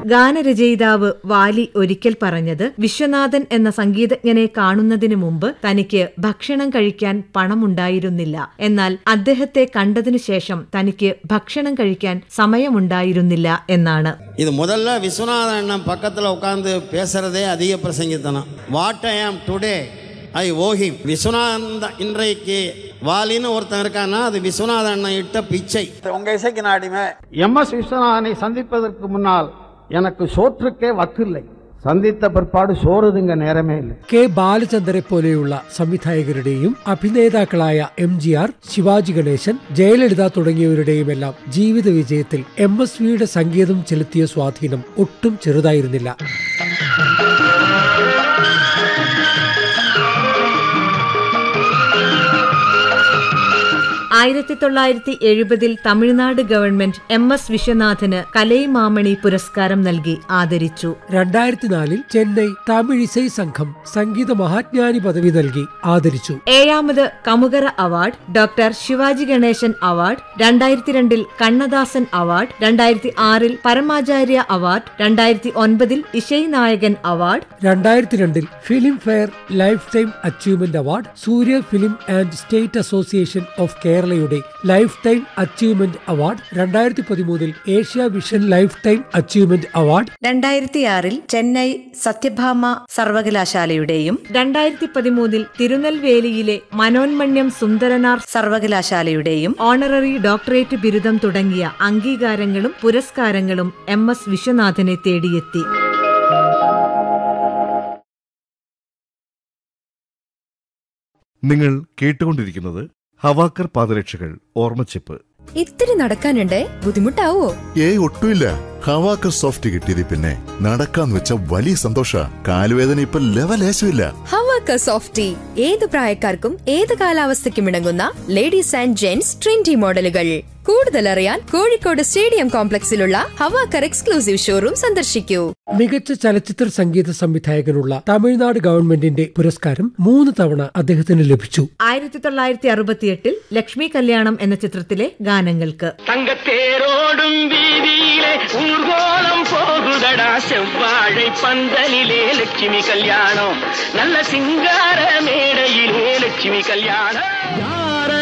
ഗാനരചയിതാവ് വാലി ഒരിക്കൽ പറഞ്ഞത് വിശ്വനാഥൻ എന്ന സംഗീതജ്ഞനെ കാണുന്നതിന് മുമ്പ് തനിക്ക് ഭക്ഷണം കഴിക്കാൻ പണമുണ്ടായിരുന്നില്ല എന്നാൽ അദ്ദേഹത്തെ കണ്ടതിനു ശേഷം തനിക്ക് ഭക്ഷണം കഴിക്കാൻ സമയമുണ്ടായിരുന്നില്ല എന്നാണ് இது முதல்ல விஸ்வநாதன் அண்ணன் பக்கத்தில் உட்காந்து பேசுறதே அதிக பிரசங்கித்தனம் வாட் ஐ ஆம் டுடே ஐ ஓஹிம் விஸ்வநாதன் இன்றைக்கு வாலின்னு ஒருத்தன் இருக்கான்னா அது விஸ்வநாதன் அண்ணன் இட்ட பிச்சை உங்க இசைக்கு நாடிமே எம் எஸ் விஸ்வநாதனை சந்திப்பதற்கு முன்னால் எனக்கு சோற்றுக்கே வக்கில்லை സന്ധിത്ത പിற்പാട് സോറുതിങ്ക നേരമേ ഇല്ല കെ ബാലചന്ദ്രെ പോലെയുള്ള സംവിധായകരുടെയും അഭിനേതാക്കളായ M G R Sivaji Ganesan Jayalalitha തുടങ്ങിയവരുടെയുമെല്ലാം ജീവിത വിജയത്തിൽ എം എസ് വിയുടെ സംഗീതം ചെലുത്തിയ സ്വാധീനം ഒട്ടും ചെറുതായിരുന്നില്ല ആയിരത്തി തൊള്ളായിരത്തി എഴുപതിൽ തമിഴ്നാട് ഗവൺമെന്റ് എം എസ് വിശ്വനാഥന് കലൈമാമണി പുരസ്കാരം നൽകി ആദരിച്ചു രണ്ടായിരത്തി നാലിൽ ചെന്നൈ തമിഴ് ഇസൈ സംഘം സംഗീത മഹാജ്ഞാനി പദവി നൽകി ആദരിച്ചു ഏഴാമത് Kamukara award doctor Sivaji Ganesan award രണ്ടായിരത്തി രണ്ടിൽ കണ്ണദാസൻ അവാർഡ് രണ്ടായിരത്തി ആറിൽ പരമാചാര്യ അവാർഡ് രണ്ടായിരത്തി ഒൻപതിൽ ഇശൈ നായകൻ അവാർഡ് രണ്ടായിരത്തി രണ്ടിൽ filmfare lifetime achievement award Surya film and state association of കേരളയുടെ ലൈഫ് ടൈം അച്ചീവ്മെന്റ് അവാർഡ് രണ്ടായിരത്തി പതിമൂന്നിൽ Asia vision lifetime achievement award രണ്ടായിരത്തിയാറിൽ ചെന്നൈ സത്യഭാമ സർവകലാശാലയുടെയും രണ്ടായിരത്തി പതിമൂന്നിൽ തിരുനെൽവേലിയിലെ മനോന്മണ്യം സുന്ദരനാർ സർവകലാശാലയുടെയും ഓണററി ഡോക്ടറേറ്റ് ബിരുദം തുടങ്ങിയ അംഗീകാരങ്ങളും പുരസ്കാരങ്ങളും എം എസ് വിശ്വനാഥനെ തേടിയെത്തി നിങ്ങൾ കേട്ടുകൊണ്ടിരിക്കുന്നത് ഹവാക്കർ പാദരക്ഷകൾ ഓർമ്മച്ചിപ്പ് ഇത്തിരി നടക്കാനുണ്ടേ ബുദ്ധിമുട്ടാവോ ഏയ് ഒട്ടുമില്ല ഹവാക്കർ സോഫ്റ്റ് കിട്ടിയത് പിന്നെ നടക്കാന്ന് വെച്ച വലിയ സന്തോഷ കാലുവേദന ഇപ്പൊ ലെവലേശമില്ല ഹവാക്ക സോഫ്റ്റി ഏത് പ്രായക്കാർക്കും ഏത് കാലാവസ്ഥയ്ക്കും ഇണങ്ങുന്ന ലേഡീസ് ആൻഡ് ജെന്റ്സ് ട്രെൻഡി മോഡലുകൾ കൂടുതൽ അറിയാൻ കോഴിക്കോട് സ്റ്റേഡിയം കോംപ്ലക്സിലുള്ള ഹവാക്കർ എക്സ്ക്ലൂസീവ് ഷോറൂം സന്ദർശിക്കൂ മികച്ച ചലച്ചിത്ര സംഗീത സംവിധായകനുള്ള തമിഴ്നാട് ഗവൺമെന്റിന്റെ പുരസ്കാരം മൂന്ന് തവണ അദ്ദേഹത്തിന് ലഭിച്ചു ആയിരത്തി തൊള്ളായിരത്തി അറുപത്തിയെട്ടിൽ ലക്ഷ്മി കല്യാണം എന്ന ചിത്രത്തിലെ ഗാനങ്ങൾക്ക് தங்கத்தேரோடும் வீதியிலே ஊர்கோலம் போகுதடா செவ்வாழை பந்தலிலே லட்சுமி கல்யாணம் நல்ல சிங்கார மேடையிலே லட்சுமி கல்யாணம்